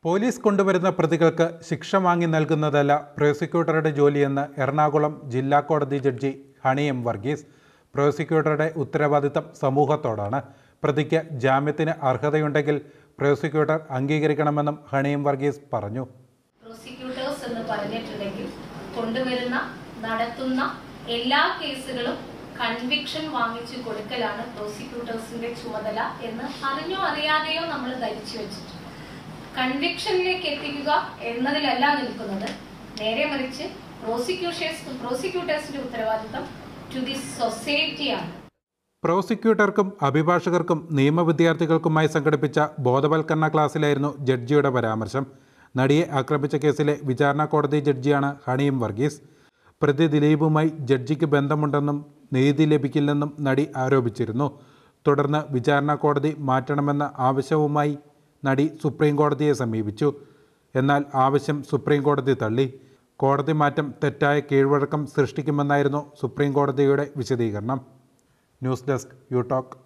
police കൊണ്ടുവരുന്ന പ്രതികൾക്ക് ശിക്ഷ വാങ്ങി നൽകുന്നതല്ല പ്രോസിക്യൂട്ടറുടെ ജോലിയെന്ന് എറണാകുളം ജില്ലാ കോടതി ജഡ്ജി ഹണി എം വർഗീസ് പ്രോസിക്യൂട്ടറുടെ ഉത്തരവാദിത്തം സമൂഹത്തോടാണ് പ്രതിക്ക് ജാമ്യത്തിന് അർഹതയുണ്ടെങ്കിൽ പ്രോസിക്യൂട്ടർ അംഗീകരിക്കണമെന്നും ഹണി എം വർഗീസ് പറഞ്ഞു പ്രോസിക്യൂട്ടേഴ്സ് എന്ന് പറഞ്ഞിട്ടുണ്ടെങ്കിൽ കൊണ്ടുവരുന്ന നടത്തുന്ന എല്ലാ കേസുകളും കൺവിക്ഷൻ വാങ്ങിച്ചു കൊടുക്കലാണ് പ്രോസിക്യൂട്ടേഴ്സിന്റെ ചുമതല എന്ന് അറിഞ്ഞോ അറിയാതെയോ നമ്മൾ ധരിച്ചു വെച്ചിട്ടുണ്ട് കൺവിക്ഷനിലേക്ക് എത്തിക്കുക എന്നതിലല്ല നിൽക്കുന്നത് നേരെ മറിച്ച് പ്രോസിക്യൂഷേഴ്സ് പ്രോസിക്യൂട്ടേഴ്സിന്റെ ഉത്തരവാദിത്തം ടു ദി സൊസൈറ്റിയാണ് പ്രോസിക്യൂട്ടർക്കും അഭിഭാഷകർക്കും നിയമവിദ്യാർത്ഥികൾക്കുമായി സംഘടിപ്പിച്ച ബോധവൽക്കരണ ക്ലാസ്സിലായിരുന്നു ജഡ്ജിയുടെ പരാമർശം നടിയെ ആക്രമിച്ച കേസിലെ വിചാരണ കോടതി ജഡ്ജിയാണ് ഹണിയും വർഗീസ് പ്രതി ദിലീപുമായി ജഡ്ജിക്ക് ബന്ധമുണ്ടെന്നും നീതി ലഭിക്കില്ലെന്നും നടി ആരോപിച്ചിരുന്നു തുടർന്ന് വിചാരണ കോടതി മാറ്റണമെന്ന ആവശ്യവുമായി നടി സുപ്രീം കോടതിയെ സമീപിച്ചു എന്നാൽ ആവശ്യം സുപ്രീം കോടതി തള്ളി കോടതി മാറ്റം തെറ്റായ കീഴ്വഴക്കം സൃഷ്ടിക്കുമെന്നായിരുന്നു സുപ്രീം കോടതിയുടെ വിശദീകരണം ന്യൂസ് ഡെസ്ക് യു ടോക്ക്